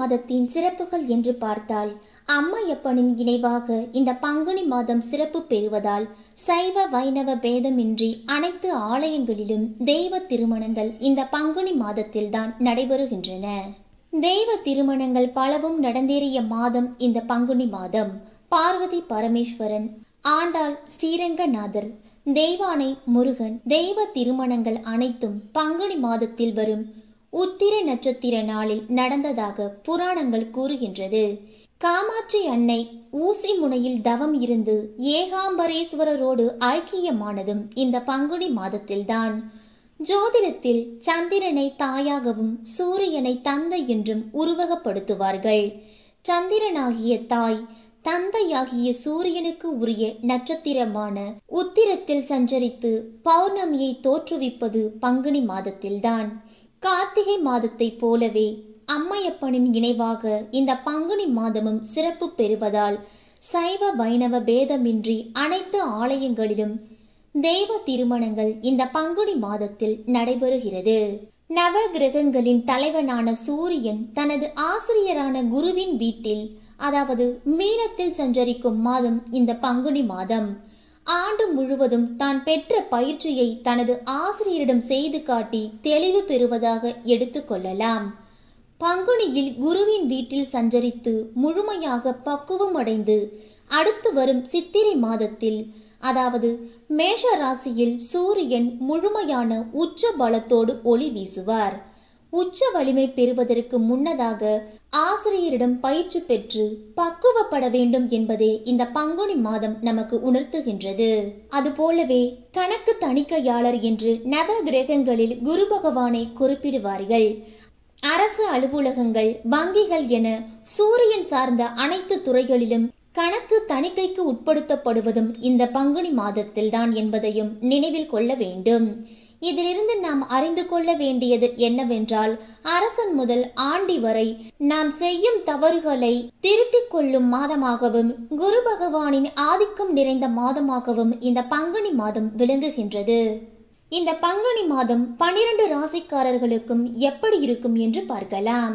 மாதத்தின் சிறப்புகள் என்று பார்த்தால் அம்மையப்பனின் இணைவாக இந்த பங்குனி மாதம் சிறப்பு பெறுவதால் சைவ வைணவ பேதமின்றி அனைத்து ஆலயங்களிலும் தெய்வ திருமணங்கள் இந்த பங்குனி மாதத்தில்தான் நடைபெறுகின்றன தெய்வ திருமணங்கள் பலவும் நடந்தேறிய மாதம் இந்த பங்குனி மாதம் பார்வதி பரமேஸ்வரன் ஆண்டாள் ஸ்ரீரங்கநாதர் தெய்வானை முருகன் தெய்வ திருமணங்கள் அனைத்தும் பங்குனி மாதத்தில் வரும் உத்திர நட்சத்திர நாளில் நடந்ததாக புராணங்கள் கூறுகின்றது காமாட்சி அன்னை ஊசி முனையில் தவம் இருந்து ஏகாம்பரேஸ்வரரோடு ஐக்கியமானதும் இந்த பங்குனி மாதத்தில்தான் ஜோதிடத்தில் சந்திரனை தாயாகவும் சூரியனை தந்தை என்றும் உருவகப்படுத்துவார்கள் சந்திரனாகிய தாய் தந்தையாகிய சூரியனுக்கு உரிய நட்சத்திரமான உத்திரத்தில் சஞ்சரித்து பௌர்ணமியை தோற்றுவிப்பது பங்குனி மாதத்தில்தான் கார்த்திகை மாதத்தைப் போலவே அம்மையப்பனின் இணைவாக இந்த பங்குனி மாதமும் சிறப்பு பெறுவதால் சைவ வைணவ பேதமின்றி அனைத்து ஆலயங்களிலும் தெய்வ திருமணங்கள் இந்த பங்குனி மாதத்தில் நடைபெறுகிறது நவ கிரகங்களின் தலைவனான சூரியன் தனது ஆசிரியரான குருவின் வீட்டில் அதாவது மீனத்தில் சஞ்சரிக்கும் மாதம் இந்த பங்குனி மாதம் ஆண்டு முழுவதும் தான் பெற்ற பயிற்சியை தனது ஆசிரியரிடம் செய்து காட்டி தெளிவு பெறுவதாக எடுத்துக்கொள்ளலாம் பங்குனியில் குருவின் வீட்டில் சஞ்சரித்து முழுமையாக பக்குவமடைந்து அடுத்து வரும் சித்திரை மாதத்தில் அதாவது மேஷ ராசியில் சூரியன் முழுமையான உச்ச பலத்தோடு ஒளி வீசுவார் உச்ச வலிமை பெறுவதற்கு முன்னதாக ஆசிரியரிடம் பயிற்சி பெற்று பக்குவப்பட வேண்டும் என்பதே இந்த பங்குனி மாதம் நமக்கு உணர்த்துகின்றது அதுபோலவே கணக்கு தணிக்கையாளர் என்று நவ கிரகங்களில் குரு பகவானை குறிப்பிடுவார்கள் அரசு அலுவலகங்கள் வங்கிகள் என சூரியன் சார்ந்த அனைத்து துறைகளிலும் கணக்கு தணிக்கைக்கு உட்படுத்தப்படுவதும் இந்த பங்குனி மாதத்தில்தான் என்பதையும் நினைவில் கொள்ள வேண்டும் இதிலிருந்து நாம் அறிந்து கொள்ள வேண்டியது என்னவென்றால் அரசன் முதல் ஆண்டி வரை நாம் செய்யும் தவறுகளை திருத்திக் கொள்ளும் மாதமாகவும் குரு பகவானின் ஆதிக்கம் நிறைந்த மாதமாகவும் இந்த பங்குனி மாதம் விளங்குகின்றது இந்த பங்குனி மாதம் பனிரெண்டு ராசிக்காரர்களுக்கும் எப்படி இருக்கும் என்று பார்க்கலாம்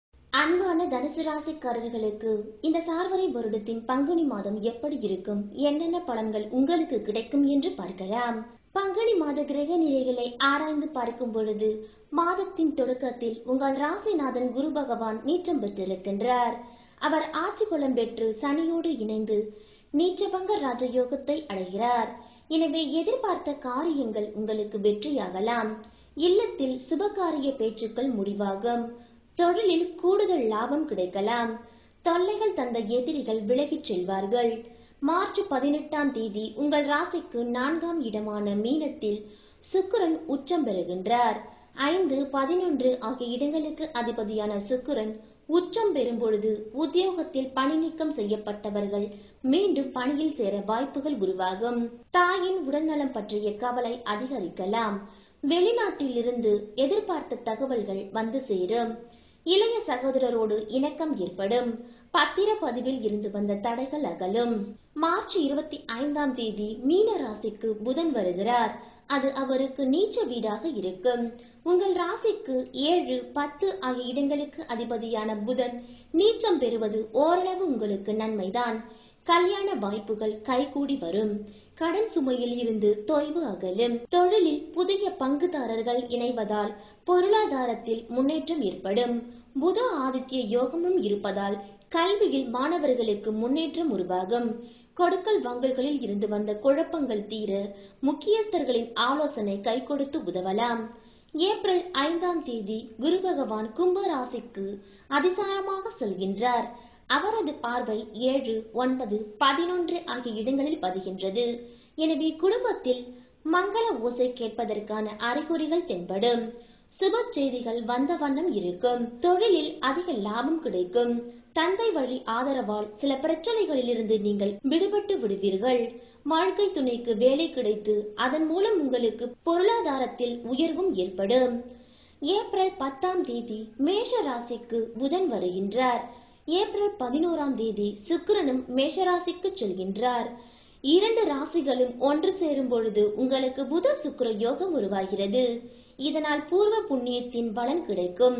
அன்பான தனுசு ராசிக்காரர்களுக்கு இந்த சார்வரை வருடத்தின் பங்குனி மாதம் எப்படி இருக்கும் என்னென்ன பலன்கள் உங்களுக்கு கிடைக்கும் என்று பார்க்கலாம் பங்குனி மாத கிரக நிலைகளை ஆராய்ந்து பார்க்கும் பொழுது மாதத்தின் தொடக்கத்தில் உங்கள் ராசிநாதன் குரு பகவான் நீச்சம் பெற்றிருக்கின்றார் அவர் ஆட்சி பலம் பெற்று சனியோடு இணைந்து நீச்சபங்க ராஜயோகத்தை அடைகிறார் எனவே எதிர்பார்த்த காரியங்கள் உங்களுக்கு வெற்றியாகலாம் இல்லத்தில் சுபகாரிய பேச்சுக்கள் முடிவாகும் தொழிலில் கூடுதல் லாபம் கிடைக்கலாம் தொல்லைகள் தந்த எதிரிகள் விலகிச் செல்வார்கள் மார்ச் பதினெட்டாம் தேதி உங்கள் ராசிக்கு நான்காம் இடமான மீனத்தில் சுக்கிரன் உச்சம் பெறுகின்றார் ஐந்து பதினொன்று ஆகிய இடங்களுக்கு அதிபதியான சுக்கிரன் உச்சம் பெறும் பொழுது உத்தியோகத்தில் பணி நீக்கம் செய்யப்பட்டவர்கள் மீண்டும் பணியில் சேர வாய்ப்புகள் உருவாகும் தாயின் உடல்நலம் பற்றிய கவலை அதிகரிக்கலாம் வெளிநாட்டிலிருந்து எதிர்பார்த்த தகவல்கள் வந்து சேரும் இளைய சகோதரரோடு இணக்கம் ஏற்படும் பத்திர பதிவில் இருந்து வந்த தடைகள் அகலும் மார்ச் இருபத்தி ஐந்தாம் தேதி மீன ராசிக்கு புதன் வருகிறார் அது அவருக்கு நீச்ச வீடாக இருக்கும் உங்கள் ராசிக்கு ஏழு பத்து ஆகிய இடங்களுக்கு அதிபதியான புதன் நீச்சம் பெறுவது ஓரளவு உங்களுக்கு நன்மைதான் கல்யாண வாய்ப்புகள் கைகூடி வரும் கடன் சுமையில் இருந்து தொய்வு அகலும் தொழிலில் புதிய பங்குதாரர்கள் இணைவதால் பொருளாதாரத்தில் முன்னேற்றம் ஏற்படும் புத ஆதித்ய யோகமும் இருப்பதால் கல்வியில் மாணவர்களுக்கு முன்னேற்றம் உருவாகும் கொடுக்கல் வாங்கல்களில் இருந்து வந்த குழப்பங்கள் தீர முக்கியஸ்தர்களின் ஆலோசனை கை கொடுத்து உதவலாம் ஏப்ரல் ஐந்தாம் தேதி குரு பகவான் கும்ப ராசிக்கு அதிசாரமாக செல்கின்றார் அவரது பார்வை ஏழு ஒன்பது பதினொன்று ஆகிய இடங்களில் பதிகின்றது எனவே குடும்பத்தில் மங்கள ஓசை கேட்பதற்கான அறிகுறிகள் தென்படும் சுப செய்திகள் வந்த வண்ணம் இருக்கும் தொழிலில் அதிக லாபம் கிடைக்கும் தந்தை வழி ஆதரவால் சில பிரச்சனைகளிலிருந்து நீங்கள் விடுபட்டு விடுவீர்கள் வாழ்க்கை துணைக்கு வேலை கிடைத்து அதன் மூலம் உங்களுக்கு பொருளாதாரத்தில் உயர்வும் ஏற்படும் ஏப்ரல் பத்தாம் தேதி மேஷ ராசிக்கு புதன் வருகின்றார் ஏப்ரல் பதினோராம் தேதி சுக்கிரனும் மேஷராசிக்கு செல்கின்றார் இரண்டு ராசிகளும் ஒன்று சேரும் பொழுது உங்களுக்கு புத சுக்கிர யோகம் உருவாகிறது இதனால் பூர்வ புண்ணியத்தின் பலன் கிடைக்கும்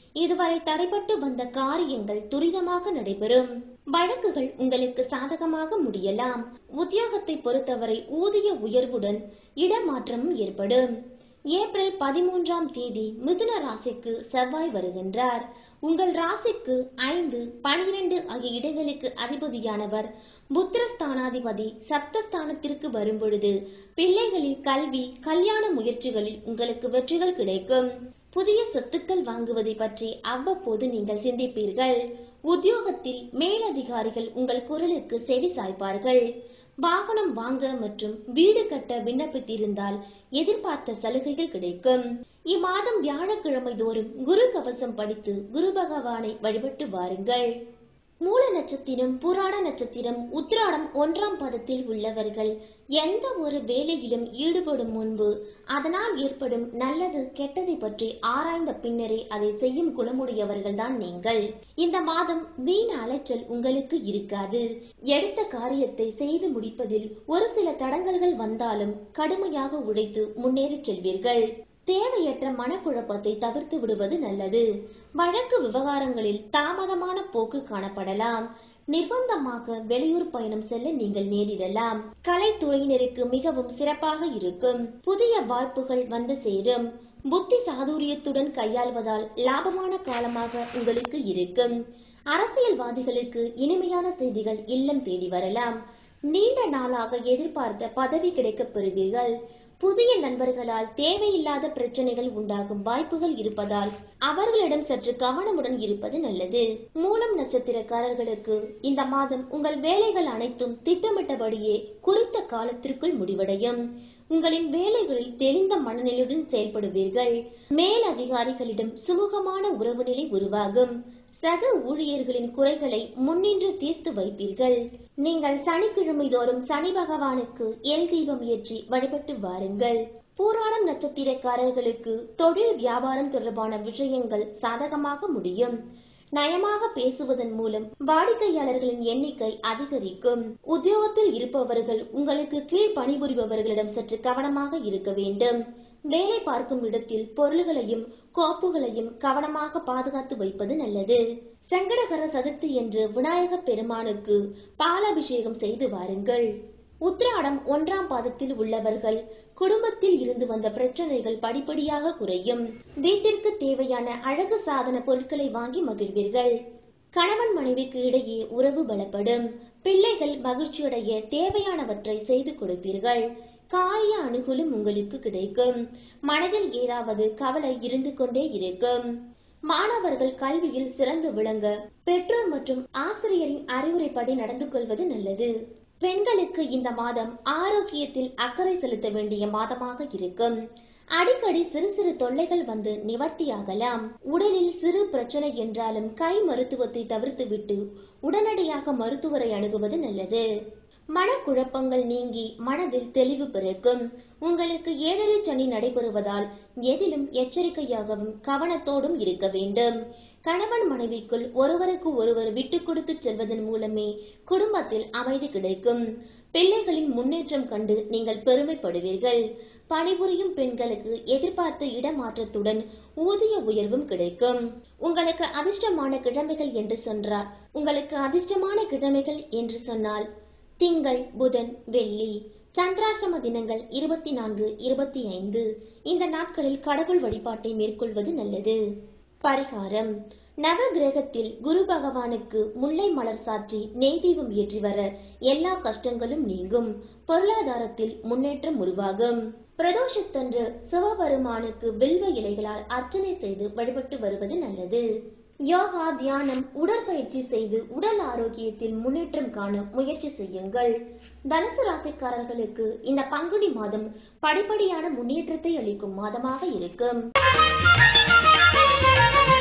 இதுவரை தடைபட்டு வந்த காரியங்கள் துரிதமாக நடைபெறும் வழக்குகள் உங்களுக்கு சாதகமாக முடியலாம் உத்தியோகத்தை பொறுத்தவரை ஊதிய உயர்வுடன் இடமாற்றமும் ஏற்படும் ஏப்ரல் பதிமூன்றாம் தேதி மிதுன ராசிக்கு செவ்வாய் வருகின்றார் உங்கள் ராசிக்கு ஐந்து பனிரெண்டு ஆகிய இடங்களுக்கு அதிபதியானவர் புத்திரஸ்தானாதிபதி சப்தஸ்தானத்திற்கு வரும்பொழுது பிள்ளைகளின் கல்வி கல்யாண முயற்சிகளில் உங்களுக்கு வெற்றிகள் கிடைக்கும் புதிய சொத்துக்கள் வாங்குவதை பற்றி அவ்வப்போது நீங்கள் சிந்திப்பீர்கள் உத்தியோகத்தில் மேலதிகாரிகள் உங்கள் குரலுக்கு செவி சாய்ப்பார்கள் வாகனம் வாங்க மற்றும் வீடு கட்ட விண்ணப்பித்திருந்தால் எதிர்பார்த்த சலுகைகள் கிடைக்கும் இம்மாதம் வியாழக்கிழமை தோறும் குரு கவசம் படித்து குரு பகவானை வழிபட்டு வாருங்கள் மூல நட்சத்திரம் புராண நட்சத்திரம் உத்திராடம் ஒன்றாம் பதத்தில் உள்ளவர்கள் எந்த ஒரு வேலையிலும் ஈடுபடும் முன்பு அதனால் ஏற்படும் நல்லது கெட்டதை பற்றி ஆராய்ந்த பின்னரே அதை செய்யும் குணமுடையவர்கள் தான் நீங்கள் இந்த மாதம் வீண் அலைச்சல் உங்களுக்கு இருக்காது எடுத்த காரியத்தை செய்து முடிப்பதில் ஒரு சில தடங்கல்கள் வந்தாலும் கடுமையாக உழைத்து முன்னேறிச் செல்வீர்கள் தேவையற்ற மனக்குழப்பத்தை தவிர்த்து விடுவது நல்லது வழக்கு விவகாரங்களில் தாமதமான போக்கு காணப்படலாம் நிர்பந்தமாக வெளியூர் பயணம் செல்ல நீங்கள் நேரிடலாம் கலைத்துறையினருக்கு மிகவும் சிறப்பாக இருக்கும் புதிய வாய்ப்புகள் வந்து சேரும் புத்தி சாதுரியத்துடன் கையாள்வதால் லாபமான காலமாக உங்களுக்கு இருக்கும் அரசியல்வாதிகளுக்கு இனிமையான செய்திகள் இல்லம் தேடி வரலாம் நீண்ட நாளாக எதிர்பார்த்த பதவி கிடைக்கப் பெறுவீர்கள் புதிய நண்பர்களால் தேவையில்லாத பிரச்சனைகள் உண்டாகும் வாய்ப்புகள் இருப்பதால் அவர்களிடம் சற்று கவனமுடன் இருப்பது நல்லது மூலம் நட்சத்திரக்காரர்களுக்கு இந்த மாதம் உங்கள் வேலைகள் அனைத்தும் திட்டமிட்டபடியே குறித்த காலத்திற்குள் முடிவடையும் உங்களின் வேலைகளில் தெளிந்த மனநிலையுடன் செயல்படுவீர்கள் மேல் அதிகாரிகளிடம் சுமூகமான உறவு நிலை உருவாகும் சக ஊழியர்களின் குறைகளை முன்னின்று தீர்த்து வைப்பீர்கள் நீங்கள் சனிக்கிழமை தோறும் சனி பகவானுக்கு எல் தீபம் ஏற்றி வழிபட்டு வாருங்கள் பூராடம் நட்சத்திரக்காரர்களுக்கு தொழில் வியாபாரம் தொடர்பான விஷயங்கள் சாதகமாக முடியும் நயமாக பேசுவதன் மூலம் வாடிக்கையாளர்களின் எண்ணிக்கை அதிகரிக்கும் உத்தியோகத்தில் இருப்பவர்கள் உங்களுக்கு கீழ் பணிபுரிபவர்களிடம் சற்று கவனமாக இருக்க வேண்டும் வேலை பார்க்கும் இடத்தில் பொருள்களையும் கோப்புகளையும் கவனமாக பாதுகாத்து வைப்பது நல்லது சங்கடகர சதுர்த்தி என்று விநாயக பெருமானுக்கு பாலாபிஷேகம் செய்து வாருங்கள் உத்திராடம் ஒன்றாம் பாதத்தில் உள்ளவர்கள் குடும்பத்தில் இருந்து வந்த பிரச்சனைகள் படிப்படியாக குறையும் வீட்டிற்கு தேவையான அழகு சாதன பொருட்களை வாங்கி மகிழ்வீர்கள் கணவன் மனைவிக்கு இடையே உறவு பலப்படும் பிள்ளைகள் மகிழ்ச்சியடைய தேவையானவற்றை செய்து கொடுப்பீர்கள் காரிய அனுகூலம் உங்களுக்கு கிடைக்கும் மனதில் ஏதாவது கவலை இருந்து கொண்டே இருக்கும் மாணவர்கள் கல்வியில் சிறந்து விளங்க பெற்றோர் மற்றும் ஆசிரியரின் அறிவுரைப்படி நடந்து கொள்வது நல்லது பெண்களுக்கு இந்த மாதம் ஆரோக்கியத்தில் அக்கறை செலுத்த வேண்டிய மாதமாக இருக்கும் அடிக்கடி சிறு சிறு தொல்லைகள் வந்து நிவர்த்தியாகலாம் உடலில் சிறு பிரச்சனை என்றாலும் கை மருத்துவத்தை தவிர்த்துவிட்டு உடனடியாக மருத்துவரை அணுகுவது நல்லது மனக்குழப்பங்கள் நீங்கி மனதில் தெளிவு பிறக்கும் உங்களுக்கு ஏழரை சனி நடைபெறுவதால் எதிலும் எச்சரிக்கையாகவும் கவனத்தோடும் இருக்க வேண்டும் கணவன் மனைவிக்குள் ஒருவருக்கு ஒருவர் விட்டு கொடுத்து செல்வதன் மூலமே குடும்பத்தில் அமைதி கிடைக்கும் பிள்ளைகளின் முன்னேற்றம் கண்டு நீங்கள் பெருமைப்படுவீர்கள் பணிபுரியும் பெண்களுக்கு எதிர்பார்த்த இடமாற்றத்துடன் ஊதிய உயர்வும் கிடைக்கும் உங்களுக்கு அதிர்ஷ்டமான கிழமைகள் என்று சொன்றார் உங்களுக்கு அதிர்ஷ்டமான கிழமைகள் என்று சொன்னால் திங்கள் புதன் வெள்ளி சந்திராஷ்டம தினங்கள் இருபத்தி நான்கு இருபத்தி ஐந்து இந்த நாட்களில் கடவுள் வழிபாட்டை மேற்கொள்வது நல்லது பரிகாரம் நவ கிரகத்தில் குரு பகவானுக்கு முல்லை மலர் சாற்றி நெய் தீபம் ஏற்றி வர எல்லா கஷ்டங்களும் நீங்கும் பொருளாதாரத்தில் முன்னேற்றம் உருவாகும் பிரதோஷத்தன்று சிவபெருமானுக்கு வில்வ இலைகளால் அர்ச்சனை செய்து வழிபட்டு வருவது நல்லது யோகா தியானம் உடற்பயிற்சி செய்து உடல் ஆரோக்கியத்தில் முன்னேற்றம் காண முயற்சி செய்யுங்கள் தனுசு ராசிக்காரர்களுக்கு இந்த பங்குனி மாதம் படிப்படியான முன்னேற்றத்தை அளிக்கும் மாதமாக இருக்கும்